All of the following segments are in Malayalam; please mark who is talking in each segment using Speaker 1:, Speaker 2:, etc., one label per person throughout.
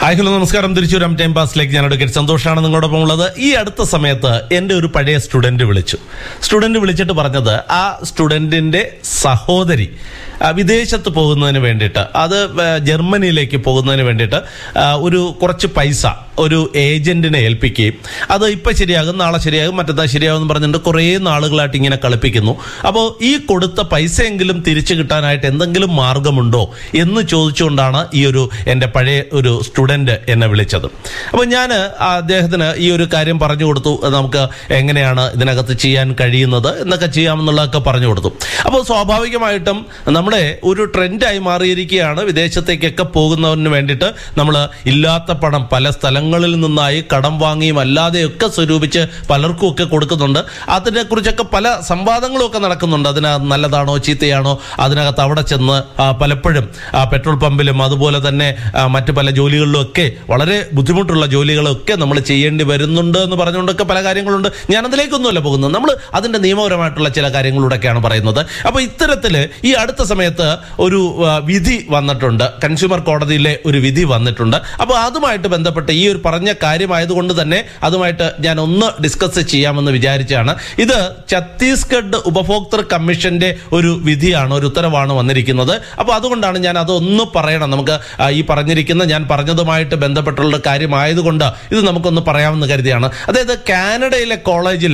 Speaker 1: ഹായ് ഹലോ നമസ്കാരം തിരിച്ചു രാം ടൈം പാസിലേക്ക് ഞാൻ അഡ്വക്കേറ്റ് സന്തോഷാണ് നിങ്ങളോടൊപ്പം ഉള്ളത് ഈ അടുത്ത സമയത്ത് എൻ്റെ ഒരു പഴയ സ്റ്റുഡന്റ് വിളിച്ചു സ്റ്റുഡന്റ് വിളിച്ചിട്ട് പറഞ്ഞത് ആ സ്റ്റുഡന്റിന്റെ സഹോദരി ആ, വിദേശത്ത് പോകുന്നതിന് വേണ്ടിയിട്ട് അത് ആ, ജർമ്മനിയിലേക്ക് പോകുന്നതിന് വേണ്ടിയിട്ട് ആ, ഒരു കുറച്ച് പൈസ ഒരു ഏജന്റിനെ ഏൽപ്പിക്കുകയും അത് ഇപ്പം ശരിയാകും നാളെ ശരിയാകും മറ്റന്നാ ശരിയാകും എന്ന് പറഞ്ഞിട്ട് കുറേ നാളുകളായിട്ട് ഇങ്ങനെ കളിപ്പിക്കുന്നു അപ്പോൾ ഈ കൊടുത്ത പൈസയെങ്കിലും തിരിച്ചു കിട്ടാനായിട്ട് എന്തെങ്കിലും മാർഗമുണ്ടോ എന്ന് ചോദിച്ചുകൊണ്ടാണ് ഈ ഒരു എൻ്റെ പഴയ ഒരു സ്റ്റുഡന്റ് എന്നെ വിളിച്ചത് അപ്പോൾ ഞാൻ അദ്ദേഹത്തിന് ഈ ഒരു കാര്യം പറഞ്ഞു കൊടുത്തു അത് നമുക്ക് എങ്ങനെയാണ് ഇതിനകത്ത് ചെയ്യാൻ കഴിയുന്നത് എന്നൊക്കെ ചെയ്യാമെന്നുള്ളതൊക്കെ പറഞ്ഞു കൊടുത്തു അപ്പോൾ സ്വാഭാവികമായിട്ടും നമ്മുടെ ഒരു ട്രെൻഡായി മാറിയിരിക്കുകയാണ് വിദേശത്തേക്കൊക്കെ പോകുന്നതിന് വേണ്ടിയിട്ട് നമ്മൾ ഇല്ലാത്ത പണം പല സ്ഥലങ്ങളിൽ നിന്നായി കടം വാങ്ങിയും അല്ലാതെയൊക്കെ സ്വരൂപിച്ച് പലർക്കും ഒക്കെ കൊടുക്കുന്നുണ്ട് അതിനെക്കുറിച്ചൊക്കെ പല സംവാദങ്ങളും ഒക്കെ നടക്കുന്നുണ്ട് അതിന് നല്ലതാണോ ചീത്തയാണോ അതിനകത്ത് അവിടെ ചെന്ന് ആ, പലപ്പോഴും ആ, പെട്രോൾ പമ്പിലും അതുപോലെ തന്നെ ആ, മറ്റ് പല ജോലികളിലും ഒക്കെ വളരെ ബുദ്ധിമുട്ടുള്ള ജോലികളൊക്കെ നമ്മൾ ചെയ്യേണ്ടി വരുന്നുണ്ട് എന്ന് പറഞ്ഞുകൊണ്ടൊക്കെ പല കാര്യങ്ങളുണ്ട് ഞാൻ അതിലേക്കൊന്നുമല്ല പോകുന്നത് നമ്മൾ അതിന്റെ നിയമപരമായിട്ടുള്ള ചില കാര്യങ്ങളിലൂടെയൊക്കെയാണ് പറയുന്നത് അപ്പോൾ ഇത്തരത്തിൽ ഈ അടുത്ത സമയത്ത് ഒരു ആ, വിധി വന്നിട്ടുണ്ട് കൺസ്യൂമർ കോടതിയിലെ ഒരു വിധി വന്നിട്ടുണ്ട് അപ്പോൾ അതുമായിട്ട് ബന്ധപ്പെട്ട് ഈ ഒരു പറഞ്ഞ കാര്യമായതുകൊണ്ട് തന്നെ അതുമായിട്ട് ഞാൻ ഒന്ന് ഡിസ്കസ് ചെയ്യാമെന്ന് വിചാരിച്ചാണ് ഇത് ഛത്തീസ്ഗഡ് ഉപഭോക്തൃ കമ്മീഷന്റെ ഒരു വിധിയാണ് ഒരു ഉത്തരവാണ് വന്നിരിക്കുന്നത് അപ്പോൾ അതുകൊണ്ടാണ് ഞാൻ അതൊന്ന് പറയണം നമുക്ക് ആ, ഈ പറഞ്ഞിരിക്കുന്ന ഞാൻ പറഞ്ഞതുമായിട്ട് ബന്ധപ്പെട്ടുള്ള കാര്യമായതുകൊണ്ട് ഇത് നമുക്കൊന്ന് പറയാമെന്ന് കരുതിയാണ് അതായത് കാനഡയിലെ കോളേജിൽ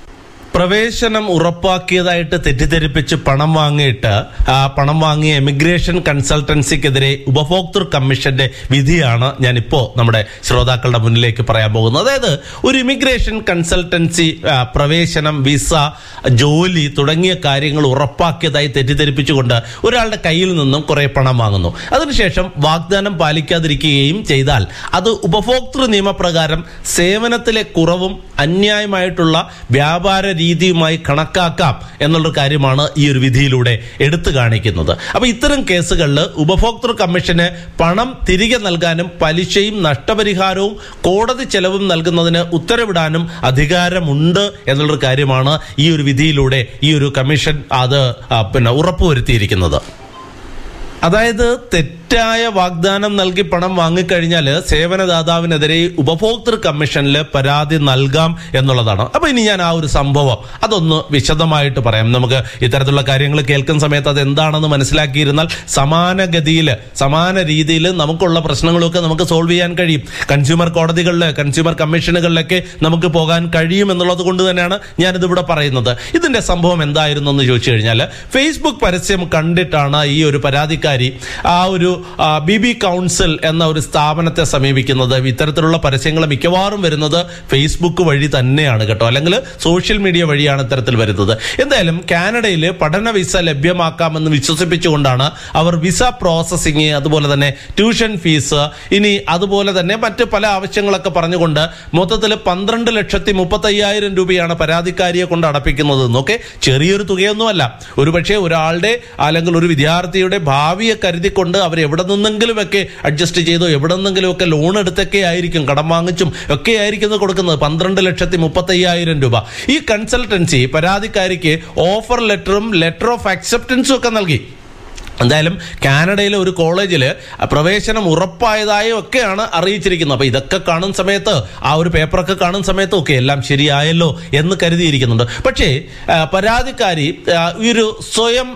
Speaker 1: പ്രവേശനം ഉറപ്പാക്കിയതായിട്ട് തെറ്റിദ്ധരിപ്പിച്ച് പണം വാങ്ങിയിട്ട് ആ പണം വാങ്ങിയ എമിഗ്രേഷൻ കൺസൾട്ടൻസിക്കെതിരെ ഉപഭോക്തൃ കമ്മീഷന്റെ വിധിയാണ് ഞാനിപ്പോ നമ്മുടെ ശ്രോതാക്കളുടെ മുന്നിലേക്ക് പറയാൻ പോകുന്നത് അതായത് ഒരു ഇമിഗ്രേഷൻ കൺസൾട്ടൻസി ആ, പ്രവേശനം വിസ ജോലി തുടങ്ങിയ കാര്യങ്ങൾ ഉറപ്പാക്കിയതായി തെറ്റിദ്ധരിപ്പിച്ചുകൊണ്ട് ഒരാളുടെ കയ്യിൽ നിന്നും കുറെ പണം വാങ്ങുന്നു അതിനുശേഷം വാഗ്ദാനം പാലിക്കാതിരിക്കുകയും ചെയ്താൽ അത് ഉപഭോക്തൃ നിയമപ്രകാരം സേവനത്തിലെ കുറവും അന്യായമായിട്ടുള്ള വ്യാപാര രീതിയുമായി കണക്കാക്കാം എന്നുള്ള കാര്യമാണ് ഈ ഒരു വിധിയിലൂടെ എടുത്തു കാണിക്കുന്നത് അപ്പൊ ഇത്തരം കേസുകളിൽ ഉപഭോക്തൃ കമ്മീഷന് പണം തിരികെ നൽകാനും പലിശയും നഷ്ടപരിഹാരവും കോടതി ചെലവും നൽകുന്നതിന് ഉത്തരവിടാനും അധികാരമുണ്ട് എന്നുള്ളൊരു കാര്യമാണ് ഈ ഒരു വിധിയിലൂടെ ഈ ഒരു കമ്മീഷൻ അത് ആ, പിന്നെ ഉറപ്പുവരുത്തിയിരിക്കുന്നത് അതായത് തെറ്റായ വാഗ്ദാനം നൽകി പണം വാങ്ങിക്കഴിഞ്ഞാൽ സേവനദാതാവിനെതിരെ ഉപഭോക്തൃ കമ്മീഷനിൽ പരാതി നൽകാം എന്നുള്ളതാണ് അപ്പൊ ഇനി ഞാൻ ആ ഒരു സംഭവം അതൊന്ന് വിശദമായിട്ട് പറയാം നമുക്ക് ഇത്തരത്തിലുള്ള കാര്യങ്ങൾ കേൾക്കുന്ന സമയത്ത് അത് എന്താണെന്ന് മനസ്സിലാക്കിയിരുന്നാൽ സമാനഗതിയിൽ സമാന രീതിയിൽ നമുക്കുള്ള പ്രശ്നങ്ങളൊക്കെ നമുക്ക് സോൾവ് ചെയ്യാൻ കഴിയും കൺസ്യൂമർ കോടതികളിൽ കൺസ്യൂമർ കമ്മീഷനുകളിലൊക്കെ നമുക്ക് പോകാൻ കഴിയും എന്നുള്ളത് കൊണ്ട് തന്നെയാണ് ഞാനിത് ഇവിടെ പറയുന്നത് ഇതിന്റെ സംഭവം എന്തായിരുന്നു എന്ന് ചോദിച്ചു കഴിഞ്ഞാൽ ഫേസ്ബുക്ക് പരസ്യം കണ്ടിട്ടാണ് ഈ ഒരു പരാതിക്കാരി ആ ഒരു ബി ബി കൗൺസിൽ എന്ന ഒരു സ്ഥാപനത്തെ സമീപിക്കുന്നത് ഇത്തരത്തിലുള്ള പരസ്യങ്ങൾ മിക്കവാറും വരുന്നത് ഫേസ്ബുക്ക് വഴി തന്നെയാണ് കേട്ടോ അല്ലെങ്കിൽ സോഷ്യൽ മീഡിയ വഴിയാണ് ഇത്തരത്തിൽ വരുന്നത് എന്തായാലും കാനഡയിൽ പഠന വിസ ലഭ്യമാക്കാമെന്ന് വിശ്വസിപ്പിച്ചുകൊണ്ടാണ് അവർ വിസ പ്രോസസ്സിങ് അതുപോലെ തന്നെ ട്യൂഷൻ ഫീസ് ഇനി അതുപോലെ തന്നെ മറ്റ് പല ആവശ്യങ്ങളൊക്കെ പറഞ്ഞുകൊണ്ട് മൊത്തത്തിൽ പന്ത്രണ്ട് ലക്ഷത്തി മുപ്പത്തയ്യായിരം രൂപയാണ് പരാതിക്കാരിയെ കൊണ്ട് അടപ്പിക്കുന്നത് എന്നൊക്കെ ചെറിയൊരു തുകയൊന്നുമല്ല ഒരുപക്ഷെ ഒരാളുടെ അല്ലെങ്കിൽ ഒരു വിദ്യാർത്ഥിയുടെ ഭാവിയെ കരുതിക്കൊണ്ട് അവർ എവിടെ നിന്നെങ്കിലുമൊക്കെ അഡ്ജസ്റ്റ് ചെയ്തോ എവിടെ നിന്നെങ്കിലുമൊക്കെ ലോൺ എടുത്തൊക്കെ ആയിരിക്കും കടം വാങ്ങിച്ചും ഒക്കെ ആയിരിക്കും ഇത് കൊടുക്കുന്നത് പന്ത്രണ്ട് ലക്ഷത്തി മുപ്പത്തയ്യായിരം രൂപ ഈ കൺസൾട്ടൻസി പരാതിക്കാരിക്ക് ഓഫർ ലെറ്ററും ലെറ്റർ ഓഫ് അക്സെപ്റ്റൻസും ഒക്കെ നൽകി എന്തായാലും കാനഡയിലെ ഒരു കോളേജിൽ പ്രവേശനം ഉറപ്പായതായും ഒക്കെയാണ് അറിയിച്ചിരിക്കുന്നത് അപ്പൊ ഇതൊക്കെ കാണുന്ന സമയത്ത് ആ ഒരു പേപ്പറൊക്കെ കാണുന്ന സമയത്ത് ഒക്കെ എല്ലാം ശരിയായല്ലോ എന്ന് കരുതിയിരിക്കുന്നുണ്ട് പക്ഷേ ആ, പരാതിക്കാരി ആ, ഈ ഒരു സ്വയം